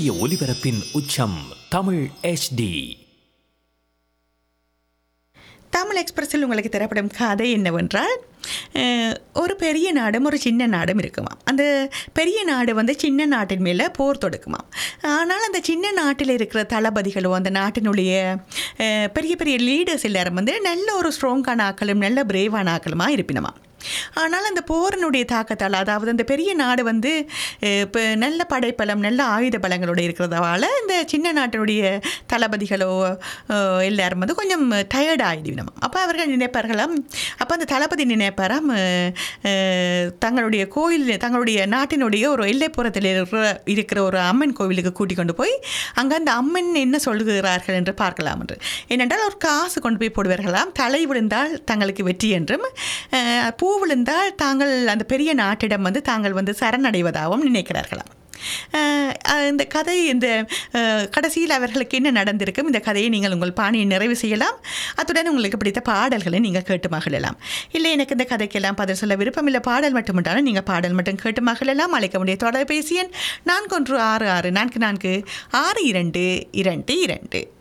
சூரிய ஒளிபரப்பின் உச்சம் தமிழ் HD தமிழ் எக்ஸ்பிரஸில் உங்களுக்கு தரப்படும் கதை என்னவென்றால் அஹ், ஒரு பெரிய நாடும் ஒரு சின்ன நாடும் இருக்குமா அந்த பெரிய நாடு வந்து சின்ன நாட்டின் மேலே போர் தொடுக்குமா ஆனால் அந்த சின்ன நாட்டில் இருக்கிற தளபதிகளோ அந்த நாட்டினுடைய அஹ், பெரிய பெரிய லீடர்ஸ் எல்லாரும் வந்து நல்ல ஒரு ஸ்ட்ராங்கான ஆக்களும் நல்ல பிரேவான ஆக்களுமா இருப்பினமா ஆனால் அந்த போரினுடைய தாக்கத்தால் அதாவது அந்த பெரிய நாடு வந்து இப்போ நல்ல படைப்பலம் நல்ல ஆயுத பலங்களோடு இருக்கிறதால இந்த சின்ன நாட்டினுடைய தளபதிகளோ அஹ், எல்லாரும் வந்து கொஞ்சம் டயர்ட் ஆகிடுவினோம் அப்போ அவர்கள் நினைப்பார்களாம் அப்போ அந்த தளபதி நினைப்பாராம் அஹ், அஹ், தங்களுடைய கோயில் தங்களுடைய நாட்டினுடைய ஒரு எல்லைப்புறத்தில் இருக்கிற இருக்கிற ஒரு அம்மன் கோவிலுக்கு கூட்டிக் கொண்டு போய் அங்கே அந்த அம்மன் என்ன சொல்லுகிறார்கள் என்று பார்க்கலாம் என்று ஏனென்றால் ஒரு காசு கொண்டு போய் போடுவார்களாம் தலை விழுந்தால் தங்களுக்கு வெற்றி என்றும் அஹ், பூ விழுந்தால் தாங்கள் அந்த பெரிய நாட்டிடம் வந்து தாங்கள் வந்து சரணடைவதாகவும் நினைக்கிறார்களாம் அஹ், அஹ், இந்த கதை இந்த அஹ், கடைசியில் அவர்களுக்கு என்ன நடந்திருக்கும் இந்த கதையை நீங்கள் உங்கள் பாணியை நிறைவு செய்யலாம் அத்துடன் உங்களுக்கு பிடித்த பாடல்களை நீங்கள் கேட்டு மகிழலாம் இல்லை எனக்கு இந்த கதைக்கெல்லாம் பதில் சொல்ல விருப்பமில்லை பாடல் மட்டும் நீங்கள் பாடல் மட்டும் கேட்டு மகிழலாம் அழைக்க முடிய தொலைபேசி எண் நான்கு ஒன்று ஆறு ஆறு நான்கு நான்கு ஆறு இரண்டு இரண்டு இரண்டு